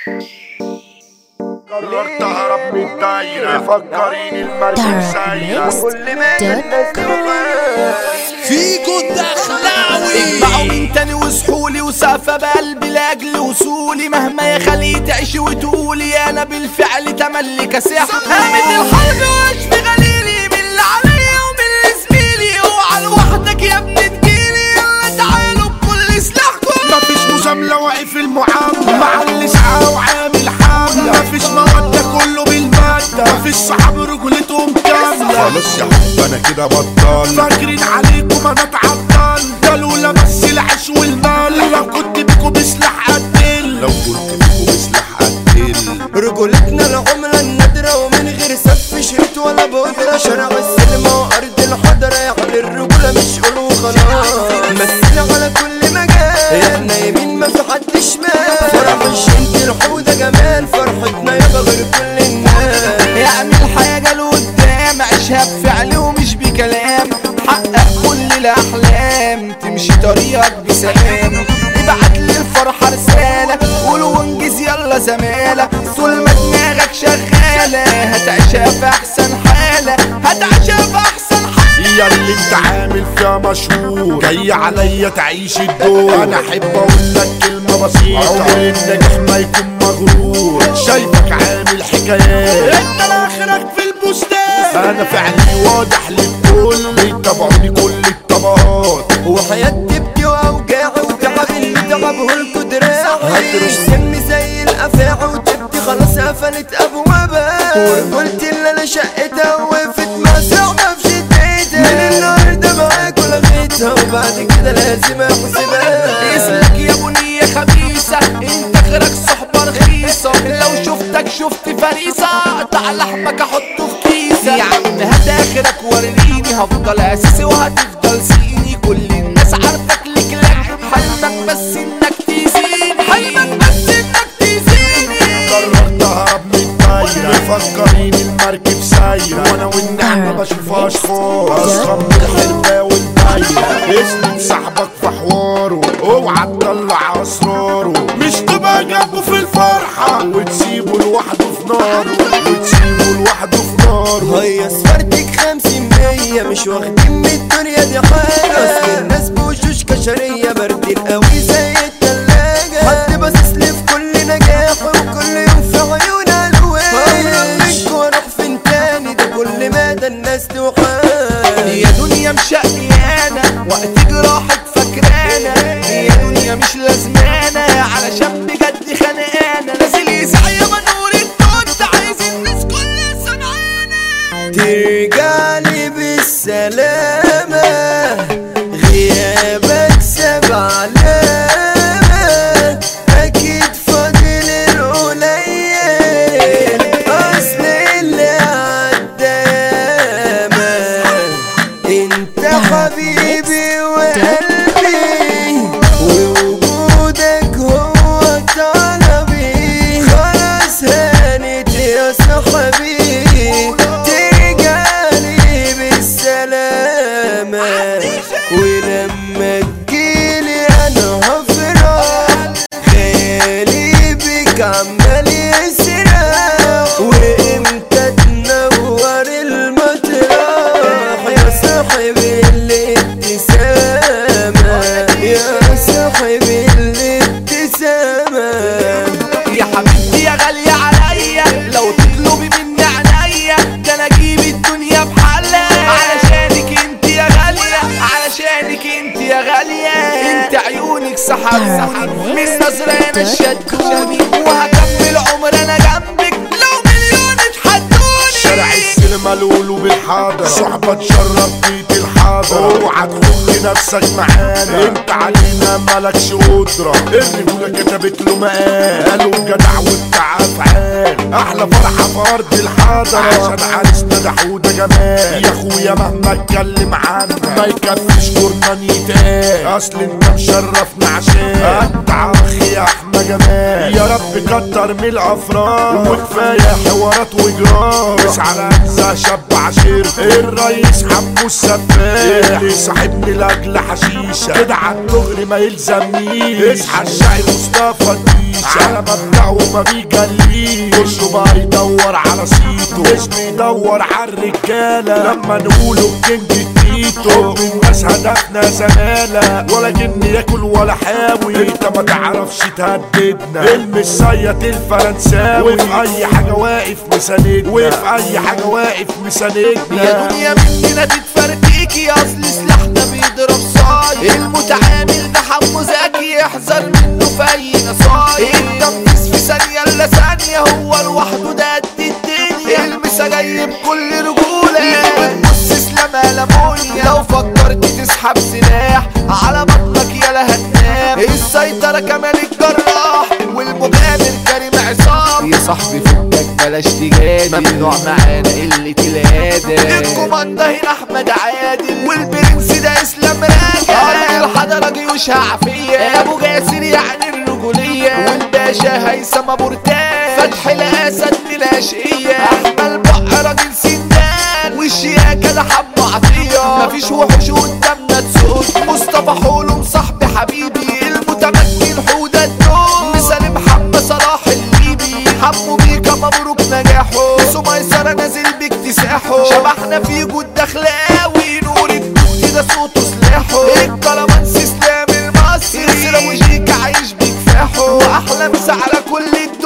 قررت اهرب من الدايرة فكريني المركب سايرة كل ما فيكو الدخلاوي اسمعوا من تاني وصحولي وسقفة بقلبي لاجل وصولي مهما يا خلي تعيشي وتقولي انا بالفعل تملي كساح قامت الحرب واشفي غليلي من اللي عليا ومن اللي زميلي اوعى لوحدك يا ابني تجيلي يلا تعالوا بكل سلاحكم مفيش مجاملة واقف المعاملة مع الإسعاف وعامل حاملة مفيش مودة كله بالمادة مفيش صحاب رجولتهم كاملة خلاص يا حب أنا كده بطل فاكرين عليكم أنا اتعطل قالوا لا بس العيش والمال لو كنت بيكوا بسلاح قتل لو كنت بيكوا بسلاح قتل رجولتنا العملة النادرة ومن غير سف شريط ولا بودرة شارع السينما وأرض الحضرة يعني الرجولة مش قول وخلاص مثل على كل مجال احنا يمين ما في حد شمال فرح الشنت الحودة جمال فرحتنا يابا غير كل الناس اعمل حاجة لقدام عيشها بفعل ومش بكلام حقق كل الأحلام تمشي طريقك بسلام ابعت للفرحة رسالة قول وانجز يلا زمالة طول ما دماغك شغالة هتعيشها في أحسن حالة هتعيشها في أحسن حالة يا اللي انت عامل فيها مشهور جاي عليا تعيش الدور انا احب اقول لك كلمه بسيطه عمر النجاح ما يكون مغرور شايفك عامل حكايات انت لاخرك في البستان انا فعلي واضح للكل يتابعوني كل الطبقات وحياة تبكي وأوجاعي وتعب اللي تعبه القدراع هترش سم زي الأفاعي وتبكي خلاص قفلت أبوابها ورجولتي اللي أنا شقتها وقفت مع صعبة في شدتها من النهاردة معاك ولغيتها وبعد كده لازم أحسبها اسمك يا بنية خبيثة انت غيرك صحبة رخيصة لو شفتك شفت فريسة قطع لحمك احطه في كيسة يا عم هات اخرك وريني هفضل اساسي وهتفضل سيني كل الناس عارفك لك لك حلمك بس انك تزيني حلمك بس انك تزيني قررت اهرب من الدايره مفكرين المركب سايره وانا والنعمه بشوف اشخاص اسخن من الحرفه والدايره اسند صاحبك في حواره اوعى تطلع اسراره مش تبقى جنبه في الفرحه وتسيبه لوحده في ناره وتسيبه لوحده في ناره هيا سفرتك خمسين مية مش واخدين من الدنيا دي حاجة أصل الناس بوشوش كشرية باردين قوي زي التلاجة حد باصص لي في كل نجاح وكل يوم في عيون ألوان منك واروح فين تاني ده كل مدى الناس توحان يا دنيا مشقيانة وقت جراحك فاكرانة يا دنيا مش لازمانة علشان بجد خانقانة نازل يسعى يا منور التوت عايز الناس كلها سمعانة ترجع لي بالسلامة غيابك ساب علامة أكيد فاضل القليل أصل اللي عدى ياما أنت حبيبي وقلبي ووجودك هو طلبي خلاص هانت يا صاحبي ترجعلي بالسلامة ولما تجيلي أنا هفرح خيالي بك عمال يسرح وإمتى تنور المطرح يا صاحبي الابتسامة يا صاحبي الابتسامة يا حبيبتي يا غالية عليا لو تطلبي مني عينيا ده انا اجيب الدنيا بحالها علشانك انت يا غالية علشانك انت يا غالية انت عيونك سحبوني من نظرة انا شدوني وهكمل عمر انا جنبك لو مليون اتحدوني شارع السينما لولو بالحاضر صحبة تشرف بيت الحاضر اوعى تخلي نفسك معانا انت علينا مالكش قدرة الرجولة كتبت له مقال قالوا جدع وبتاع افعال احلى فرحة في ارض الحاضر عشان عرسنا حودة حودة جمال يا اخويا مهما اتكلم عنك ما يكفيش جرنان يتقال اصل انت مشرفنا عشان انت اخي يا احمد جمال يا رب كتر من الافراد وكفايه حوارات وجرام مش على اجزاء شاب عشير الرئيس حمو السفاح اللي صاحبني لاجل حشيشه كده على الدغري ما يلزمنيش اصحى الشاعر مصطفى الديشه على مبدأه ما بيجليش كله بقى يدور على صيته مش بيدور على الرجاله لما نقوله الكينج تيتو الناس هدفنا زمالة ولا جن ياكل ولا حاوي انت ما تعرفش تهددنا المسيط الفرنساوي وفي اي حاجة واقف مساندنا وفي اي حاجة واقف مساندنا يا دنيا مننا تتفرتيكي اصل سلاحنا بيضرب صايع المتعامل ده حمو زكي يحذر منه في اي نصايح التنفيذ في ثانية الا ثانية هو لوحده ده قد الدنيا المسا جاي بكل رجولة بتبص اسلام لمونيا لو فكرت تسحب سلاح على بطنك يالا هتنام السيطرة كمال الجراح والمغامر كريم عصام يا صاحبي فكك بلاش تجادل ممنوع معانا قلة الادب الكوماندا هنا احمد عادل والبرنس ده اسلام راجع ارض الحضرة جيوشها عافية ابو جاسر يعني الرجولية والباشا هيثم ابو رتان فتح الاسد من الاشقية احمد بقى راجل سندان والشياكة ده حمو عطية مفيش وحوش قدامنا تسود مصطفى حولم صاحبي حبيبي المتمكن حودة الدون مثال محمد صلاح الليبي حمو بيكا مبروك نجاحه سميسرة نازل باكتساحه شبحنا في جود دخلاوي نور الدود ده صوته سلاحه الكلامانس اسلام المصري سيرة وجيك عايش بكفاحه واحلى مسا على كل الدنيا